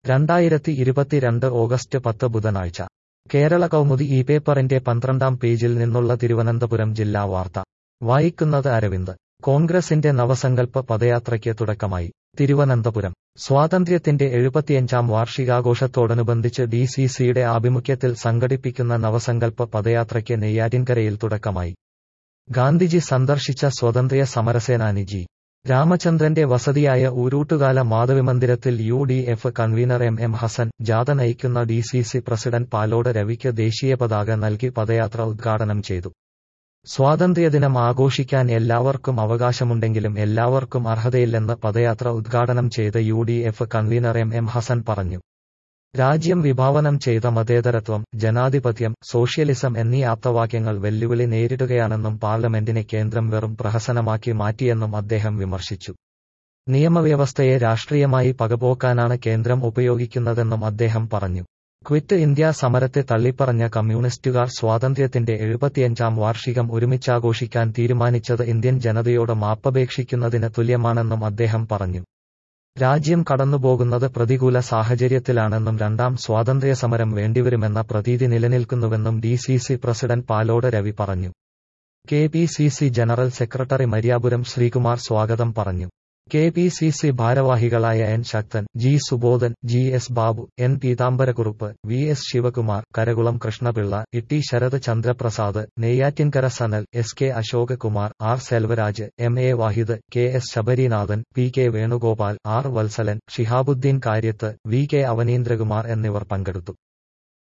രണ്ടായിരത്തി ഇരുപത്തിരണ്ട് ഓഗസ്റ്റ് പത്ത് ബുധനാഴ്ച കേരള കൗമുദി ഈ പേപ്പറിന്റെ പന്ത്രണ്ടാം പേജിൽ നിന്നുള്ള തിരുവനന്തപുരം ജില്ലാ വാർത്ത വായിക്കുന്നത് അരവിന്ദ് കോൺഗ്രസിന്റെ നവസങ്കല്പ പദയാത്രയ്ക്ക് തുടക്കമായി തിരുവനന്തപുരം സ്വാതന്ത്ര്യത്തിന്റെ എഴുപത്തിയഞ്ചാം വാർഷികാഘോഷത്തോടനുബന്ധിച്ച് ഡി സി സിയുടെ ആഭിമുഖ്യത്തിൽ സംഘടിപ്പിക്കുന്ന നവസങ്കല്പ പദയാത്രയ്ക്ക് നെയ്യാറ്റിൻകരയിൽ തുടക്കമായി ഗാന്ധിജി സന്ദർശിച്ച സ്വതന്ത്ര്യ സമരസേനാനി ജി രാമചന്ദ്രന്റെ വസതിയായ ഊരൂട്ടുകാല മാധവിമന്ദിരത്തിൽ U D F convener M M Hassan ജാഥ നയിക്കുന്ന D C C president Palode രവിക്ക് ദേശീയ പതാക നൽകി പദയാത്ര ഉദ്ഘാടനം ചെയ്തു സ്വാതന്ത്ര്യദിനം ആഘോഷിക്കാൻ എല്ലാവർക്കും അവകാശമുണ്ടെങ്കിലും എല്ലാവർക്കും അർഹതയില്ലെന്ന് പദയാത്ര ഉദ്ഘാടനം ചെയ്ത U D F convener M M Hassan പറഞ്ഞു രാജ്യം വിഭാവനം ചെയ്ത മതേതരത്വം ജനാധിപത്യം സോഷ്യലിസം എന്നീ ആപ്തവാക്യങ്ങൾ വെല്ലുവിളി നേരിടുകയാണെന്നും പാർലമെന്റിനെ കേന്ദ്രം വെറും പ്രഹസനമാക്കി മാറ്റിയെന്നും അദ്ദേഹം വിമർശിച്ചു നിയമവ്യവസ്ഥയെ രാഷ്ട്രീയമായി പകപോക്കാനാണ് കേന്ദ്രം ഉപയോഗിക്കുന്നതെന്നും അദ്ദേഹം പറഞ്ഞു ക്വിറ്റ് ഇന്ത്യ സമരത്തെ തള്ളിപ്പറഞ്ഞ കമ്മ്യൂണിസ്റ്റുകാർ സ്വാതന്ത്ര്യത്തിന്റെ എഴുപത്തിയഞ്ചാം വാർഷികം ഒരുമിച്ചാഘോഷിക്കാൻ തീരുമാനിച്ചത് ഇന്ത്യൻ ജനതയോട് മാപ്പപേക്ഷിക്കുന്നതിന് തുല്യമാണെന്നും അദ്ദേഹം പറഞ്ഞു രാജ്യം കടന്നുപോകുന്നത് പ്രതികൂല സാഹചര്യത്തിലാണെന്നും രണ്ടാം സ്വാതന്ത്ര്യ സമരം വേണ്ടിവരുമെന്ന പ്രതീതി നിലനിൽക്കുന്നുവെന്നും D C C president Palode Ravi പറഞ്ഞു K P C C general secretary Mariyapuram Sreekumar സ്വാഗതം പറഞ്ഞു കെ പി സി സി ഭാരവാഹികളായ N Sakthan G Subodhan G S Babu N Peethambarakurup V S Sivakumar Karakulam Krishnapillai Itty Sarath Chandraprasad Neyyattinkara Sanal S K Ashok Kumar R Selvaraj M A Vahid K S Sabarinathan P K Venugopal R Vatsalan Shihabuddin Karyath V K Avaneendrakumar എന്നിവർ പങ്കെടുത്തു